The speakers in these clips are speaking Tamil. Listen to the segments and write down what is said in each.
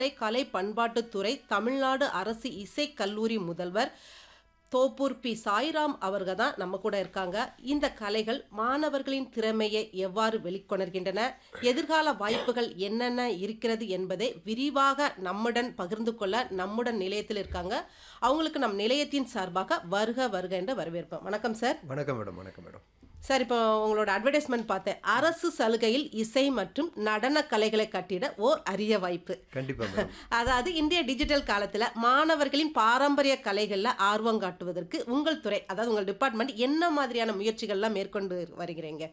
கலை பண்பாட்டுத்துறை தமிழ்நாடு அரசு இசைக் கல்லூரி முதல்வர் தோப்பூர் பி சாய்ராம் அவர்கள் தான் நம்ம கூட இருக்காங்க இந்த கலைகள் மாணவர்களின் திறமையை எவ்வாறு வெளிக்கொணர்கின்றன எதிர்கால வாய்ப்புகள் என்னென்ன இருக்கிறது என்பதை விரிவாக நம்முடன் பகிர்ந்து கொள்ள நம்முடன் நிலையத்தில் இருக்காங்க அவங்களுக்கு நம் நிலையத்தின் சார்பாக வருக வருக என்று வரவேற்போம் வணக்கம் சார் வணக்கம் மேடம் வணக்கம் மேடம் சார் இப்போ உங்களோட அட்வர்டைஸ்மெண்ட் பார்த்தேன் அரசு சலுகையில் இசை மற்றும் நடன கலைகளை கட்டிட ஓர் அரிய வாய்ப்பு கண்டிப்பா மேடம் அதாவது இந்திய டிஜிட்டல் காலத்தில் மாணவர்களின் பாரம்பரிய கலைகளில் ஆர்வம் காட்டுவதற்கு உங்கள் துறை அதாவது உங்கள் டிபார்ட்மெண்ட் என்ன மாதிரியான முயற்சிகள்லாம் மேற்கொண்டு வருகிறீங்க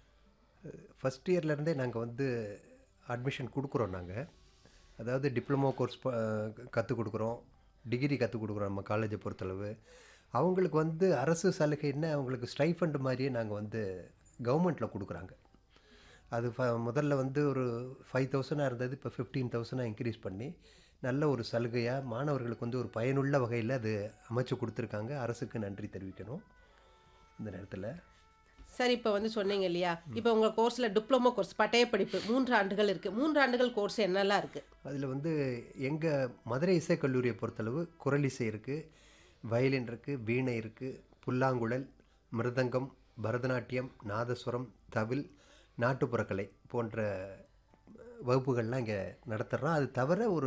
ஃபஸ்ட் இயர்லேருந்தே நாங்கள் வந்து அட்மிஷன் கொடுக்குறோம் நாங்கள் அதாவது டிப்ளமோ கோர்ஸ் கற்றுக் கொடுக்குறோம் டிகிரி கற்றுக் கொடுக்குறோம் நம்ம காலேஜை பொறுத்தளவு அவங்களுக்கு வந்து அரசு சலுகைன்னு அவங்களுக்கு ஸ்டைஃபண்ட் மாதிரியே நாங்கள் வந்து கவர்மெண்ட்டில் கொடுக்குறாங்க அது ஃப முதல்ல வந்து ஒரு ஃபைவ் தௌசண்டாக இருந்தது இப்போ ஃபிஃப்டீன் தௌசண்டாக இன்க்ரீஸ் பண்ணி நல்ல ஒரு சலுகையாக மாணவர்களுக்கு வந்து ஒரு பயனுள்ள வகையில் அது அமைச்சு கொடுத்துருக்காங்க அரசுக்கு நன்றி தெரிவிக்கணும் இந்த நேரத்தில் சார் இப்போ வந்து சொன்னீங்க இல்லையா இப்போ உங்கள் கோர்ஸில் டிப்ளமோ கோர்ஸ் பட்டய படிப்பு மூன்று ஆண்டுகள் இருக்குது மூன்று ஆண்டுகள் கோர்ஸ் என்னெல்லாம் இருக்குது அதில் வந்து எங்கள் மதுரை இசை கல்லூரியை பொறுத்தளவு குரல் இசை இருக்குது வயலின் இருக்குது வீணை இருக்குது புல்லாங்குழல் மிருதங்கம் பரதநாட்டியம் நாதஸ்வரம் தவில் நாட்டுப்புறக்கலை போன்ற வகுப்புகள்லாம் இங்கே நடத்துகிறோம் அது தவிர ஒரு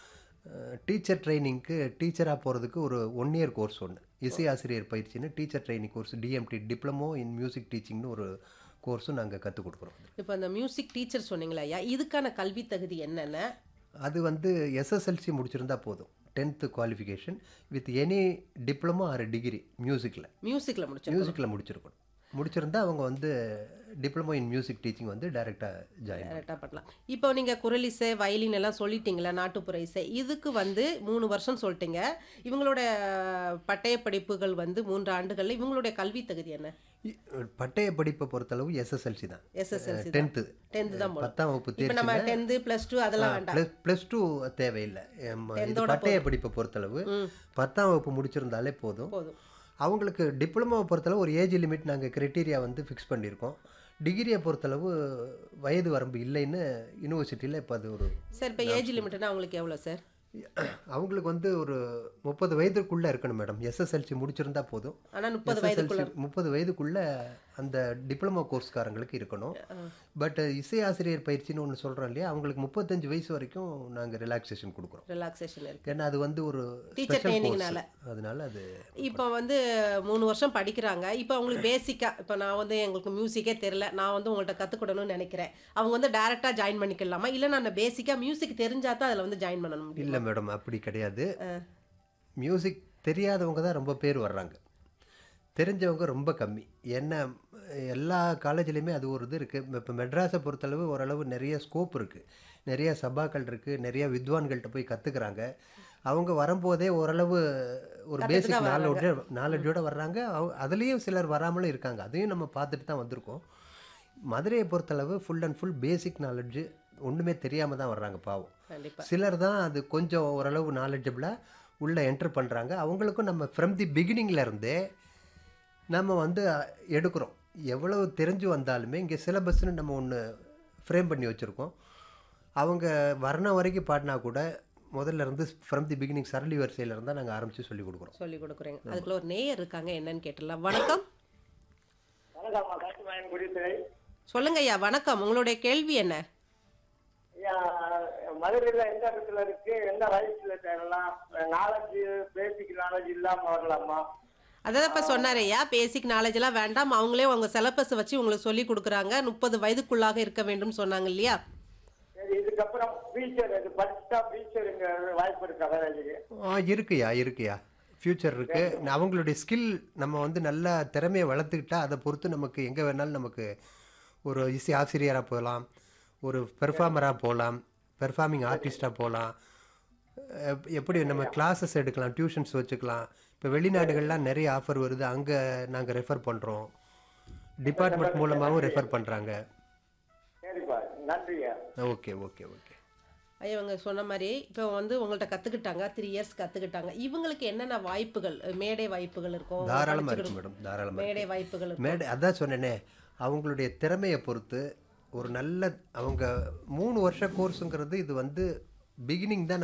டீச்சர் ட்ரைனிங்க்கு டீச்சராக போகிறதுக்கு ஒரு ஒன் இயர் கோர்ஸ் ஒன்று இசை ஆசிரியர் பயிற்சின்னு teacher training course TMT diploma in music டீச்சிங்னு ஒரு கோர்ஸும் நாங்கள் கற்றுக் கொடுக்குறோம் இப்போ அந்த மியூசிக் டீச்சர் சொன்னீங்களா ஐயா இதுக்கான கல்வி தகுதி என்னென்ன அது வந்து எஸ்எஸ்எல்சி முடிச்சிருந்தா போதும் tenth qualification with any diploma or degree மியூசிக்கில் மியூசிக்கில் முடிச்சு மியூசிக்கில் முடிச்சிருக்கணும் முடிச்சிருந்தா அவங்க வந்து டிப்ளமோ இன் மியூசிக் டீச்சிங் வந்து டைரெக்டாக ஜாயின் கரெக்டாக பண்ணலாம் இப்போ நீங்கள் குரல் இசை வயலின் எல்லாம் சொல்லிட்டீங்களா நாட்டுப்புற இசை இதுக்கு வந்து மூணு வருஷம் சொல்லிட்டீங்க இவங்களோட பட்டய படிப்புகள் வந்து மூன்று ஆண்டுகளில் இவங்களுடைய கல்வி தகுதி என்ன பட்டய படிப்பை பொறுத்தளவு எஸ்எஸ்எல்சி தான் எஸ்எஸ்எல்சி டென்த்து டென்த்து தான் போகணும் பத்தாம் வகுப்பு இப்போ தேர்ச்சி நம்ம டென்த்து ப்ளஸ் டூ அதெல்லாம் வேண்டாம் ப்ளஸ் ப்ளஸ் டூ தேவையில்லை எம், இது பட்டய படிப்பை பொறுத்தளவு பத்தாம் வகுப்பு முடிச்சிருந்தாலே போதும் போதும் அவங்களுக்கு டிப்ளமோவை பொறுத்தளவு ஒரு ஏஜ் லிமிட் நாங்கள் கிரைட்டீரியா வந்து ஃபிக்ஸ் பண்ணியிருக்கோம் டிகிரியை பொறுத்தளவு வயது வரம்பு இல்லைன்னு யூனிவர்சிட்டியில் இப்போ அது ஒரு சார் இப்போ ஏஜ் லிமிட்னா அவங்களுக்கு எவ்வளோ சார் அவங்களுக்கு வந்து ஒரு முப்பது வயதுக்குள்ளே இருக்கணும் மேடம் எஸ்எஸ்எல்சி முடிச்சிருந்தா போதும் ஆனால் முப்பது வயதுக்குள்ள முப்பது வயதுக்குள்ள அந்த டிப்ளமோ கோர்ஸ்காரங்களுக்கு இருக்கணும் பட் இசை ஆசிரியர் பயிற்சின்னு ஒன்று சொல்கிறோம் இல்லையா அவங்களுக்கு முப்பத்தஞ்சு வயசு வரைக்கும் நாங்கள் ரிலாக்ஸேஷன் கொடுக்குறோம் ரிலாக்ஸேஷன் இருக்கு ஏன்னா அது வந்து ஒரு Teacher ஸ்பெஷல் trainingனால. கோர்ஸ் அதனால அது இப்போ வந்து மூணு வருஷம் படிக்கிறாங்க இப்போ அவங்களுக்கு பேசிக்காக இப்போ நான் வந்து எங்களுக்கு மியூசிக்கே தெரில நான் வந்து உங்கள்கிட்ட கற்றுக்கிடணும்னு நினைக்கிறேன் அவங்க வந்து டேரெக்டாக ஜாயின் பண்ணிக்கலாமா இல்லை நான் பேசிக்காக மியூசிக் தெரிஞ்சா தான் அதில் வந்து ஜாயின் பண்ணணும் முடியும் இல்லை மேடம் அப்படி கிடையாது மியூசிக் தெரியாதவங்க தான் ரொம்ப பேர் வர்றாங்க தெரிஞ்சவங்க ரொம்ப கம்மி என்ன எல்லா காலேஜ்லேயுமே அது ஒரு இது இருக்குது இப்போ மெட்ராஸை பொறுத்தளவு ஓரளவு நிறைய ஸ்கோப் இருக்குது நிறைய சபாக்கள் இருக்குது நிறைய வித்வான்கள்கிட்ட போய் கற்றுக்குறாங்க அவங்க வரும்போதே ஓரளவு ஒரு பேசிக் நாலேஜ் நாலேஜோட வர்றாங்க அவ அதுலேயும் சிலர் வராமலும் இருக்காங்க அதையும் நம்ம பார்த்துட்டு தான் வந்திருக்கோம் மதுரையை பொறுத்தளவு full and full basic knowledge ஒன்றுமே தெரியாமல் தான் வர்றாங்க பாவம் கண்டிப்பாக சிலர் தான் அது கொஞ்சம் ஓரளவு நாலேஜபிளாக உள்ளே என்ட்ரு பண்ணுறாங்க அவங்களுக்கும் நம்ம ஃப்ரம் தி பிகினிங்ல இருந்தே நம்ம வந்து அஹ், எடுக்கிறோம் எவ்வளவு தெரிஞ்சு வந்தாலுமே இங்கே சிலபஸ்னு நம்ம ஒன்று ஃப்ரேம் பண்ணி வச்சுருக்கோம் அவங்க வர்ணம் வரைக்கும் பாடினா கூட முதல்ல இருந்து ஃப்ரம் தி பிகினிங் சரளி வரிசையில் இருந்தால் நாங்கள் ஆரம்பித்து சொல்லி கொடுக்குறோம் சொல்லி கொடுக்குறேங்க அதுக்குள்ள ஒரு நேயர் இருக்காங்க என்னன்னு கேட்டுடலாம் வணக்கம் வணக்கம்மா காட்டுமாயன் குடித்துறை சொல்லுங்க ஐயா வணக்கம் உங்களுடைய கேள்வி என்ன ஐயா மதுரையில் எந்த இடத்துல இருக்கு எந்த வயசுல சேரலாம் நாலேஜ் பேசிக் நாலேஜ் இல்லாம வரலாமா அதான் இப்போ சொன்னார் ஐயா பேசிக் நாலேஜ் எல்லாம் வேண்டாம் அவங்களே அவங்க சிலபஸ் வச்சு உங்களுக்கு சொல்லி கொடுக்குறாங்க முப்பது வயதுக்குள்ளாக இருக்க வேண்டும் சொன்னாங்க இல்லையா சரி இதுக்கப்புறம் ஃபியூச்சர் இது படிச்சா ஃபியூச்சருங்க வாய்ப்பு இருக்கா வேலைக்கு ஆ இருக்குயா இருக்குயா ஃப்யூச்சர் இருக்குது அவங்களுடைய ஸ்கில் நம்ம வந்து நல்லா திறமையை வளர்த்துக்கிட்டா அதை பொறுத்து நமக்கு எங்கே வேணாலும் நமக்கு ஒரு இசை ஆசிரியராக போகலாம் ஒரு பெர்ஃபார்மராக போகலாம் பெர்ஃபார்மிங் ஆர்டிஸ்டாக போகலாம் எப்- எப்படி நம்ம கிளாஸஸ் எடுக்கலாம் டியூஷன்ஸ் வச்சுக்கலாம் இப்போ வெளிநாடுகள்லாம் நிறைய ஆஃபர் வருது அங்கே நாங்கள் ரெஃபர் பண்ணுறோம் டிபார்ட்மெண்ட் மூலமாகவும் ரெஃபர் பண்ணுறாங்க சரிப்பா நன்றியா ஓகே ஓகே ஓகே ஐயா இவங்க சொன்ன மாதிரி இப்போ வந்து உங்கள்கிட்ட கற்றுக்கிட்டாங்க த்ரீ இயர்ஸ் கற்றுக்கிட்டாங்க இவங்களுக்கு என்னென்ன வாய்ப்புகள் மேடை வாய்ப்புகள் இருக்கும் தாராளமாக இருக்கு மேடம் தாராளமாக மேடை வாய்ப்புகள் இருக்கும் மேடை அதான் சொன்னேனே அவங்களுடைய திறமையை பொறுத்து ஒரு நல்ல அவங்க மூணு வருஷ கோர்ஸுங்கிறது இது வந்து பிகினிங் தான்